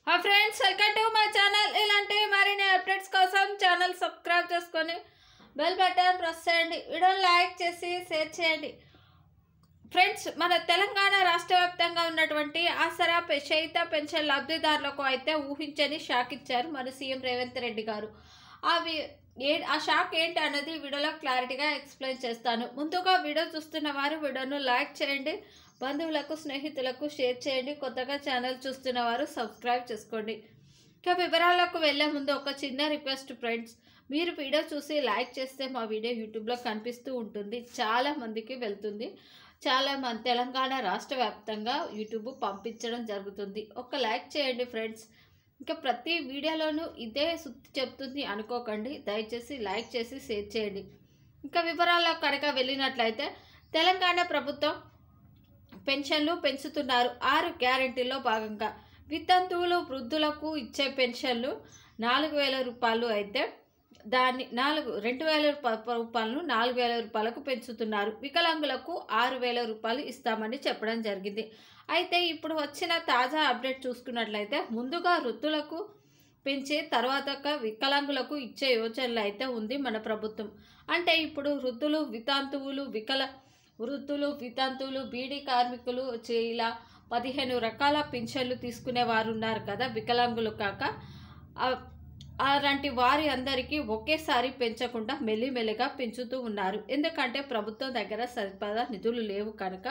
ఆ friends welcome to my channel ఇలాంటి మరిన్ని అప్డేట్స్ కోసం ఛానల్ సబ్స్క్రైబ్ చేసుకొని బెల్ బటన్ ప్రెస్ చేయండి వీడియోని లైక్ చేసి షేర్ చేయండి ఫ్రెండ్స్ మన తెలంగాణ రాష్ట్ర వ్యాప్తంగా ఉన్నటువంటి ఆసరా పె- చేయిత పెన్షన్ లబ్ధిదారులకు అయితే ఊహించని షాక్ ఇచ్చారు మన సీఎం రేవంత్ రెడ్డి గారు అవి ఏ ఆ షాక్ ఏంటి అన్నది వీడియోలో క్లారిటీగా ఎక్స్ప్లెయిన్ చేస్తాను ముందుగా వీడియో చూస్తున్న వారు వీడియోను లైక్ చేయండి బంధువులకు స్నేహితులకు షేర్ చేయండి కొత్తగా ఛానల్ చూస్తున్న వారు సబ్స్క్రైబ్ చేసుకోండి ఇక వివరాలకు వెళ్ళే ముందు ఒక చిన్న రిక్వెస్ట్ ఫ్రెండ్స్ మీరు వీడియో చూసి లైక్ చేస్తే మా వీడియో యూట్యూబ్లో కనిపిస్తూ ఉంటుంది చాలా మందికి వెళ్తుంది చాలా మంది తెలంగాణ రాష్ట్ర వ్యాప్తంగా యూట్యూబ్ పంపించడం జరుగుతుంది ఒక లైక్ చేయండి ఫ్రెండ్స్ ఇంకా ప్రతి వీడియోలోనూ ఇదే సుత్తి చెప్తుంది అనుకోకండి దయచేసి లైక్ చేసి షేర్ చేయండి ఇంకా వివరాల్లో కనుక వెళ్ళినట్లయితే తెలంగాణ ప్రభుత్వం పెన్షన్లు పెంచుతున్నారు ఆరు గ్యారెంటీల్లో భాగంగా వితంతువులు వృద్ధులకు ఇచ్చే పెన్షన్లు నాలుగు వేల రూపాయలు అయితే దాన్ని నాలుగు రెండు వేల రూపా- రూపాయలను నాలుగు వేల రూపాయలకు పెంచుతున్నారు వికలాంగులకు ఆరు వేల రూపాయలు ఇస్తామని చెప్పడం జరిగింది అయితే ఇప్పుడు వచ్చిన తాజా అప్డేట్ చూసుకున్నట్లయితే ముందుగా వృద్ధులకు పెంచి తర్వాత వికలాంగులకు ఇచ్చే యోచనలు అయితే ఉంది మన ప్రభుత్వం అంటే ఇప్పుడు వృద్ధులు వితాంతువులు వికల వృద్ధులు వితంతువులు బీడీ కార్మికులు చే- ఇలా పదిహేను రకాల పింఛన్లు తీసుకునే వారు ఉన్నారు కదా వికలాంగులు కాక ఆ- అలాంటి వారి అందరికీ ఒకేసారి పెంచకుండా మెల్లిమెల్లిగా పెంచుతూ ఉన్నారు ఎందుకంటే ప్రభుత్వం దగ్గర సరిపడా నిధులు లేవు కనుక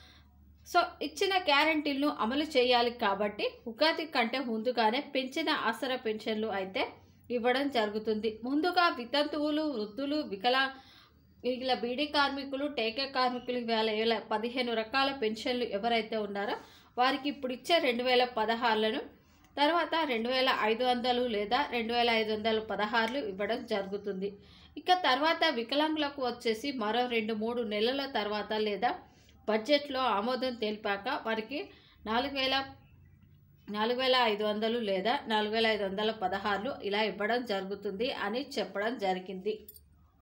సో ఇచ్చిన గ్యారంటీలను అమలు చేయాలి కాబట్టి ఉగాది కంటే ముందుగానే పెంచిన ఆసరా పెన్షన్లు అయితే ఇవ్వడం జరుగుతుంది ముందుగా వితంతువులు వృద్ధులు వికలా ఇలా బీడీ కార్మికులు టేకే కార్మికులు వేల వేల పదిహేను రకాల పెన్షన్లు ఎవరైతే ఉన్నారో వారికి ఇప్పుడు ఇచ్చే రెండు వేల పదహారులను తర్వాత రెండు వేల ఐదు వందలు లేదా రెండు వేల ఐదు వందల పదహారులు ఇవ్వడం జరుగుతుంది ఇక తర్వాత వికలాంగులకు వచ్చేసి మరో రెండు మూడు నెలల తర్వాత లేదా బడ్జెట్లో ఆమోదం తెలిపాక వారికి నాలుగు వేల నాలుగు వేల ఐదు వందలు లేదా నాలుగు వేల ఐదు వందల పదహారులు ఇలా ఇవ్వడం జరుగుతుంది అని చెప్పడం జరిగింది